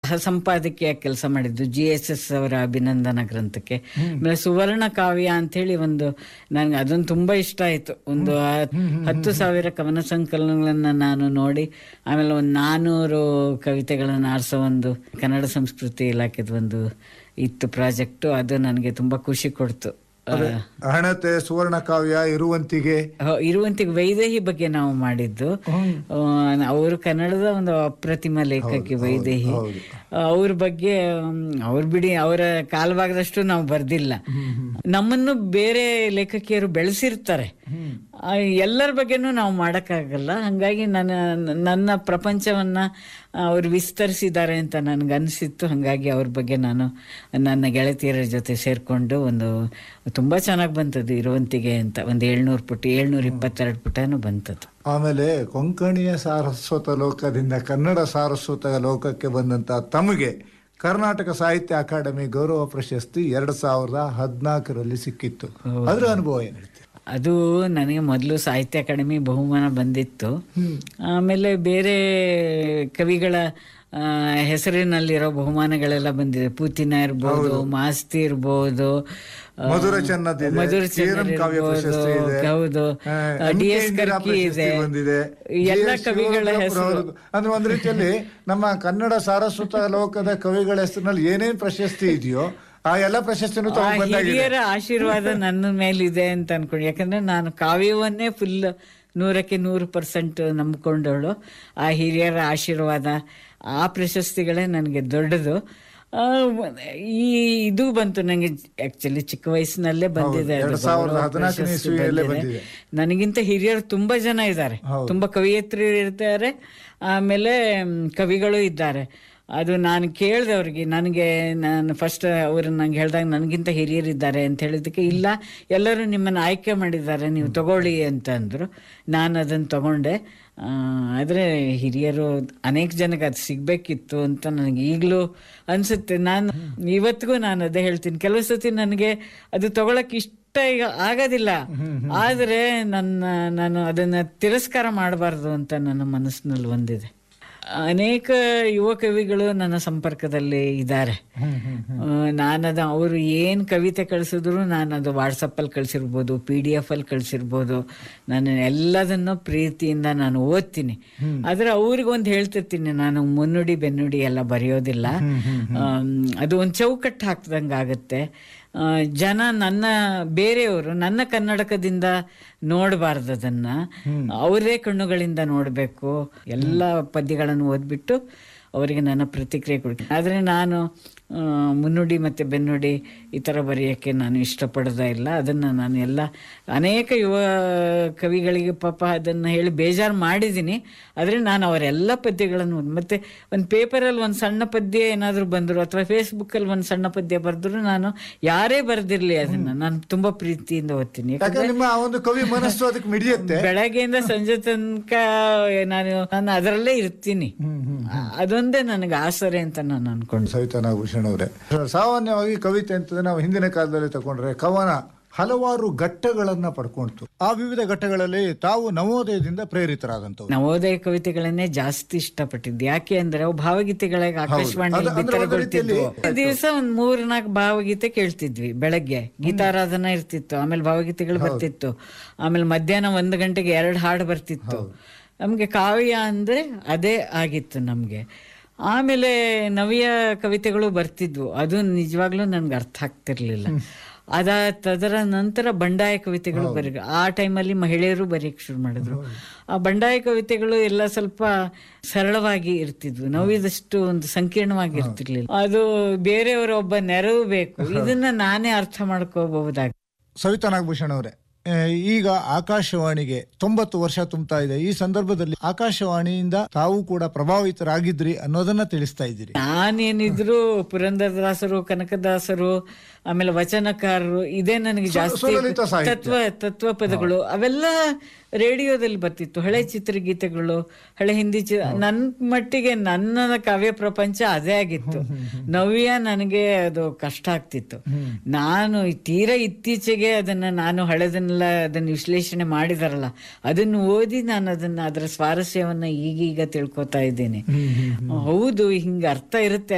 ಸಂಪಾದಕಿಯ ಕೆಲಸ ಮಾಡಿದ್ದು G S S ಅವರ ಅಭಿನಂದನಾ ಗ್ರಂಥಕ್ಕೆ ಆಮೇಲೆ ಸುವರ್ಣ ಕಾವ್ಯ ಅಂತೇಳಿ ಒಂದು ನನಗೆ ಅದೊಂದು ತುಂಬಾ ಇಷ್ಟ ಆಯ್ತು ಒಂದು ಹತ್- ಹತ್ತು ಸಾವಿರ ಕವನ ಸಂಕಲನಗಳನ್ನ ನಾನು ನೋಡಿ ಆಮೇಲೆ ಒಂದು ನಾನೂರು ಕವಿತೆಗಳನ್ನು ಆರಿಸೋ ಒಂದು ಕನ್ನಡ ಸಂಸ್ಕೃತಿ ಇಲಾಖೆದ ಒಂದು ಇತ್ತು ಪ್ರಾಜೆಕ್ಟು ಅದು ನನಗೆ ತುಂಬಾ ಖುಷಿ ಕೊಡ್ತು ಆ, ಹಣತೆ ಸುವರ್ಣ ಕಾವ್ಯ ಇರುವಂತಿಗೆ ಹ- ಇರುವಂತಿಗೆ ವೈದೇಹಿ ಬಗ್ಗೆ ನಾವು ಮಾಡಿದ್ದು ಅವರು ಕನ್ನಡದ ಒಂದು ಅಪ್ರತಿಮ ಲೇಖಕಿ ವೈದೇಹಿ ಹೌದು. ಅವ್ರ ಬಗ್ಗೆ ಮ್, ಅವ್ರ ಬಿಡಿ ಅವರ ಕಾಲವಾಗದಷ್ಟು ನಾವು ಬರ್ದಿಲ್ಲ ನಮ್ಮನ್ನು ಬೇರೆ ಲೇಖಕಿಯರು ಬೆಳೆಸಿರ್ತಾರೆ ಆ, ಎಲ್ಲರ ಬಗ್ಗೆನೂ ನಾವು ಮಾಡೋಕ್ಕಾಗಲ್ಲ ಹಂಗಾಗಿ ನನ್ನ ನನ್ನ ಪ್ರಪಂಚವನ್ನ ಅವ್ರು ವಿಸ್ತರಿಸಿದ್ದಾರೆ ಅಂತ ನನಗೆ ಅನಿಸಿತ್ತು ಹಾಗಾಗಿ ಅವ್ರ ಬಗ್ಗೆ ನಾನು ನನ್ನ ಗೆಳತಿಯರ ಜೊತೆ ಸೇರಿಕೊಂಡು ಒಂದು ತುಂಬ ಚೆನ್ನಾಗಿ ಬಂತದ್ದು ಇರುವಂತಿಗೆ ಅಂತ ಒಂದು ಏಳ್ನೂರು ಪುಟ ಏಳ್ನೂರ ಇಪ್ಪತ್ತೆರಡು ಪುಟನೂ ಬಂತದ್ದು ಆಮೇಲೆ ಕೊಂಕಣಿಯ ಸಾರಸ್ವತ ಲೋಕದಿಂದ ಕನ್ನಡ ಸಾರಸ್ವತ ಲೋಕಕ್ಕೆ ಬಂದಂತ ತಮಗೆ ಕರ್ನಾಟಕ ಸಾಹಿತ್ಯ ಅಕಾಡೆಮಿ ಗೌರವ ಪ್ರಶಸ್ತಿ ಎರಡ್ ಸಾವಿರದ ಹದಿನಾಲ್ಕರಲ್ಲಿ ಸಿಕ್ಕಿತ್ತು ಅದ್ರ ಅನುಭವ ಏನ್ ಹೇಳ್ತೀರಿ ಅದು ನನಗೆ ಮೊದಲು ಸಾಹಿತ್ಯ ಅಕಾಡೆಮಿ ಬಹುಮಾನ ಬಂದಿತ್ತು ಆಮೇಲೆ ಬೇರೆ ಕವಿಗಳ ಆ, ಹೆಸರಿನಲ್ಲಿರೋ ಬಹುಮಾನಗಳೆಲ್ಲ ಬಂದಿದೆ ಪೂತಿನ ಇರ್ಬೋದು ಮಾಸ್ತಿ ಇರ್ಬೋದು ಆ, ಮಧುರ ಚೆನ್ನದಿದೆ, ಮಧುರ ಚೇರನ್ ಚೆನ್ನರ್ ಕಾವ್ಯ ಇರ್ಬೋದು, ಪ್ರಶಸ್ತಿ ಇದೆ. ಹೌದು ಆ, D M K S Indira Karki ಪ್ರಶಸ್ತಿ ಇದೆ ಬಂದಿದೆ ಎಲ್ಲ ಜಿ ಎಸ್ ಕವಿಗಳ ಶಿವರುದ್ರಪ್ಪನವರು- ಹೆಸರು ಅಂದ್ರೆ ಒಂದ್ ರೀತಿಯಲ್ಲಿ ನಮ್ಮ ಕನ್ನಡ ಸಾರಸ್ವತ ಲೋಕದ ಕವಿಗಳ ಹೆಸರಿನಲ್ಲಿ ಏನೇನ್ ಪ್ರಶಸ್ತಿ ಇದೆಯೋ ಆ ಎಲ್ಲ ಪ್ರಶಸ್ತಿನೂ ಆ ತಗೊಂಡ್ ಬಂದಾಗಿದೆ ಹಿರಿಯರ ಆಶೀರ್ವಾದ ನನ್ನ ಮೇಲಿದೆ ಅಂತ ಅನ್ಕೊಂಡು ಯಾಕಂದ್ರೆ ನಾನು ಕಾವ್ಯವನ್ನೇ ಫುಲ್ ನೂರಕ್ಕೆ ನೂರು ಪರ್ಸೆಂಟ್ ನಂಬ್ಕೊಂಡವಳು ಆ ಹಿರಿಯರ ಆಶೀರ್ವಾದ ಆ ಪ್ರಶಸ್ತಿಗಳೇ ನನಗೆ ದೊಡ್ಡದು ಆ, ಈ ಇದು ಬಂತು ನನಗೆ ಆಕ್ಚುಲಿ ಚಿಕ್ಕ ವಯಸ್ಸಿನಲ್ಲೇ ಬಂದಿದೆ ಅದು ಎರಡ್ ಸಾವಿರದ ಗೌರವ ಹದಿನಾಲ್ಕನೇ ಪ್ರಶಸ್ತಿ ಇಸ್ವಿಯಲ್ಲೇ ಬಂದಿದೆ. ಬಂದಿದೆ. ನನಗಿಂತ ಹಿರಿಯರು ತುಂಬಾ ಜನ ಇದ್ದಾರೆ ತುಂಬಾ ಕವಿಯತ್ರಿಯರು ಇರ್ತಾರೆ ಆಮೇಲೆ ಮ್, ಕವಿಗಳು ಇದ್ದಾರೆ ಅದು ನಾನು ಕೇಳಿದೆ ಅವ್ರಿಗೆ ನನಗೆ ನಾನು ಫಸ್ಟ್ ಅವರು ನಂಗೆ ಹೇಳಿದಾಗ ನನಗಿಂತ ಹಿರಿಯರಿದ್ದಾರೆ ಅಂತ ಹೇಳಿದ್ದಕ್ಕೆ ಇಲ್ಲ ಎಲ್ಲರೂ ನಿಮ್ಮನ್ನು ಆಯ್ಕೆ ಮಾಡಿದ್ದಾರೆ ನೀವು ತಗೊಳ್ಳಿ ಅಂತ ಅಂದರು ನಾನು ಅದನ್ನು ತಗೊಂಡೆ ಆದರೆ ಹಿರಿಯರು ಅನೇಕ ಜನಕ್ಕೆ ಅದು ಸಿಗಬೇಕಿತ್ತು ಅಂತ ನನಗೆ ಈಗಲೂ ಅನಿಸುತ್ತೆ ನಾನು ಇವತ್ತಿಗೂ ನಾನು ಅದೇ ಹೇಳ್ತೀನಿ ಕೆಲವು ಸತಿ ನನಗೆ ಅದು ತಗೊಳಕ್ಕೆ ಇಷ್ಟ ಈಗ ಆಗೋದಿಲ್ಲ ಆದರೆ ನನ್ನ ನಾನು ಅದನ್ನು ತಿರಸ್ಕಾರ ಮಾಡಬಾರ್ದು ಅಂತ ನನ್ನ ಮನಸ್ಸಿನಲ್ಲಿ ಒಂದಿದೆ ಅನೇಕ ಯುವ ಕವಿಗಳು ನನ್ನ ಸಂಪರ್ಕದಲ್ಲಿ ಇದ್ದಾರೆ ನಾನದು ಅವರು ಏನು ಕವಿತೆ ಕಳಿಸಿದ್ರು ನಾನು ಅದು ವಾಟ್ಸಪ್ಪಲ್ಲಿ ಕಳಿಸಿರ್ಬೋದು ಪಿ ಡಿ ಎಫ್ ಅಲ್ಲಿ ಕಳಿಸಿರ್ಬೋದು ನಾನು ಎಲ್ಲದನ್ನು ಪ್ರೀತಿಯಿಂದ ನಾನು ಓದ್ತೀನಿ ಆದರೆ ಅವ್ರಿಗೆ ಒಂದು ಹೇಳ್ತಿರ್ತೀನಿ ನಾನು ಮುನ್ನುಡಿ ಬೆನ್ನುಡಿ ಎಲ್ಲ ಬರೆಯೋದಿಲ್ಲ ಆಮ್, ಅದು ಒಂದು ಚೌಕಟ್ಟು ಹಾಕ್ದಂಗೆ ಆಗುತ್ತೆ ಆ, ಜನ ನನ್ನ ಬೇರೆಯವರು ನನ್ನ ಕನ್ನಡಕದಿಂದ ನೋಡಬಾರ್ದು ಅದನ್ನ ಅವರೇ ಕಣ್ಣುಗಳಿಂದ ನೋಡಬೇಕು ಎಲ್ಲ ಪದ್ಯಗಳನ್ನು ಓದ್ಬಿಟ್ಟು ಅವರಿಗೆ ನನ್ನ ಪ್ರತಿಕ್ರಿಯೆ ಕೊಡ್ತೀನಿ ಆದರೆ ನಾನು ಆ, ಮುನ್ನುಡಿ ಮತ್ತು ಬೆನ್ನುಡಿ ಈ ಥರ ಬರೆಯೋಕ್ಕೆ ನಾನು ಇಷ್ಟಪಡೋದೇ ಇಲ್ಲ ಅದನ್ನು ನಾನು ಎಲ್ಲ ಅನೇಕ ಯುವ ಕವಿಗಳಿಗೆ ಪಾಪ ಅದನ್ನು ಹೇಳಿ ಬೇಜಾರು ಮಾಡಿದ್ದೀನಿ ಆದರೆ ನಾನು ಅವರೆಲ್ಲ ಪದ್ಯಗಳನ್ನು ಓದ್- ಮತ್ತೆ ಒಂದು ಪೇಪರಲ್ಲಿ ಒಂದು ಸಣ್ಣ ಪದ್ಯ ಏನಾದರೂ ಬಂದರು ಅಥವಾ ಫೇಸ್ಬುಕ್ಕಲ್ಲಿ ಒಂದು ಸಣ್ಣ ಪದ್ಯ ಬರೆದ್ರು ನಾನು ಯಾರೇ ಬರೆದಿರಲಿ ಅದನ್ನು ನಾನು ತುಂಬ ಪ್ರೀತಿಯಿಂದ ಓದ್ತೀನಿ ಯಾಕಂದ್ರೆ ಯಾಕಂದ್ರೆ ನಿಮ್ಮ ಆ ಒಂದು ಕವಿ ಮನಸ್ಸು ಅದಕ್ಕೆ ಮಿಡಿಯುತ್ತೆ ಬೆಳಗ್ಗೆಯಿಂದ ಸಂಜೆ ತನಕ ನಾನು ನಾನು ಅದರಲ್ಲೇ ಇರ್ತೀನಿ ಅದೊಂದೇ ನನಗೆ ಆಸರೆ ಅಂತ ನಾನು ಅನ್ಕೊಂಡು ಸವಿತಾ ನಾಗಭೂಷಣ್ ಅವರೇ ಸಾಮಾನ್ಯವಾಗಿ ಕವಿತೆ ಅಂತಂದ್ರೆ ನಾವು ಹಿಂದಿನ ಕಾಲದಲ್ಲಿ ತಗೊಂಡ್ರೆ ಕವನ ಹಲವಾರು ಘಟ್ಟಗಳನ್ನ ಪಡ್ಕೊಂತು ಆ ವಿವಿಧ ಘಟ್ಟಗಳಲ್ಲಿ ತಾವು ನವೋದಯದಿಂದ ಪ್ರೇರಿತರಾದಂತವ್ರು ನವೋದಯ ಕವಿತೆಗಳನ್ನೇ ಜಾಸ್ತಿ ಇಷ್ಟಪಟ್ಟಿದ್ದು ಯಾಕೆ ಅಂದ್ರೆ ಅವು ಭಾವಗೀತೆಗಳಿಗೆ ಆಕಾಶವಾಣಿಯಲ್ಲಿ ಅದು- ಅಂದ್ರೆ ಒಂದು ಬಿತ್ತರಗೊಳ್ತಿದ್ವು ರೀತಿಯಲ್ಲಿ- ದಿವಸ ಒಂದ್ ಮೂರ್ ನಾಲ್ಕು ಭಾವಗೀತೆ ಕೇಳ್ತಿದ್ವಿ ಬೆಳಗ್ಗೆ ಗೀತಾರಾಧನ ಇರ್ತಿತ್ತು ಆಮೇಲೆ ಭಾವಗೀತೆಗಳು ಬರ್ತಿತ್ತು ಆಮೇಲೆ ಮಧ್ಯಾಹ್ನ ಒಂದು ಗಂಟೆಗೆ ಎರಡು ಹಾಡು ಬರ್ತಿತ್ತು ನಮ್ಗೆ ಕಾವ್ಯ ಅಂದ್ರೆ ಅದೇ ಆಗಿತ್ತು ನಮ್ಗೆ ಆಮೇಲೆ ನವ್ಯ ಕವಿತೆಗಳು ಬರ್ತಿದ್ವು ಅದು ನಿಜವಾಗ್ಲೂ ನನ್ಗೆ ಅರ್ಥ ಆಗ್ತಿರ್ಲಿಲ್ಲ ಅದ ತದರ ನಂತರ ಬಂಡಾಯ ಕವಿತೆಗಳು ಬರೀ ಆ ಟೈಮಲ್ಲಿ ಮಹಿಳೆಯರು ಬರೆಯಕ್ಕೆ ಶುರು ಮಾಡಿದ್ರು ಆ ಬಂಡಾಯ ಕವಿತೆಗಳು ಎಲ್ಲ ಸ್ವಲ್ಪ ಸರಳವಾಗಿ ಇರ್ತಿದ್ವು ನೋವಿದಷ್ಟು ಒಂದು ಸಂಕೀರ್ಣವಾಗಿ ಇರ್ತಿರ್ಲಿಲ್ಲ ಅದು ಬೇರೆಯವರ ಒಬ್ಬ ನೆರವು ಬೇಕು ಇದನ್ನ ನಾನೇ ಅರ್ಥ ಮಾಡ್ಕೋಬಹುದಾಗಿ ಸವಿತಾ ನಾಗಭೂಷಣ್ ಅವರೇ ಆ, ಈಗ ಆಕಾಶವಾಣಿಗೆ ತೊಂಬತ್ತು ವರ್ಷ ತುಂಬ್ತಾ ಇದೆ ಈ ಸಂದರ್ಭದಲ್ಲಿ ಆಕಾಶವಾಣಿಯಿಂದ ತಾವು ಕೂಡ ಪ್ರಭಾವಿತರಾಗಿದ್ರಿ ಅನ್ನೋದನ್ನ ತಿಳಿಸ್ತಾ ಇದ್ದೀರಿ ನಾನೇನಿದ್ರು ಪುರಂದರದಾಸರು ಕನಕದಾಸರು ಆಮೇಲೆ ವಚನಕಾರರು ಇದೇ ನನಗೆ ಜಾಸ್ತಿ ಸುಲಲಿತ ಸಾಹಿತ್ಯ. ತತ್ವ ತತ್ವ ಪದಗಳು ಅವೆಲ್ಲ ರೇಡಿಯೋದಲ್ಲಿ ಬರ್ತಿತ್ತು ಹಳೆ ಚಿತ್ರಗೀತೆಗಳು ಹಳೆ ಹಿಂದಿ ಚಿ ನನ್ನ ಮಟ್ಟಿಗೆ ನನ್ನ ಕಾವ್ಯ ಪ್ರಪಂಚ ಅದೇ ಆಗಿತ್ತು ನವ್ಯ ನನಗೆ ಅದು ಕಷ್ಟ ಆಗ್ತಿತ್ತು ನಾನು ಈ ತೀರಾ ಇತ್ತೀಚೆಗೆ ಅದನ್ನ ನಾನು ಹಳೆದನ್ನೆಲ್ಲ ಅದನ್ನ ವಿಶ್ಲೇಷಣೆ ಮಾಡಿದಾರಲ್ಲ ಅದನ್ನು ಓದಿ ನಾನು ಅದನ್ನ ಅದರ ಸ್ವಾರಸ್ಯವನ್ನ ಈಗೀಗ ತಿಳ್ಕೊತಾ ಇದ್ದೇನೆ ಹೌದು ಹಿಂಗ ಅರ್ಥ ಇರುತ್ತೆ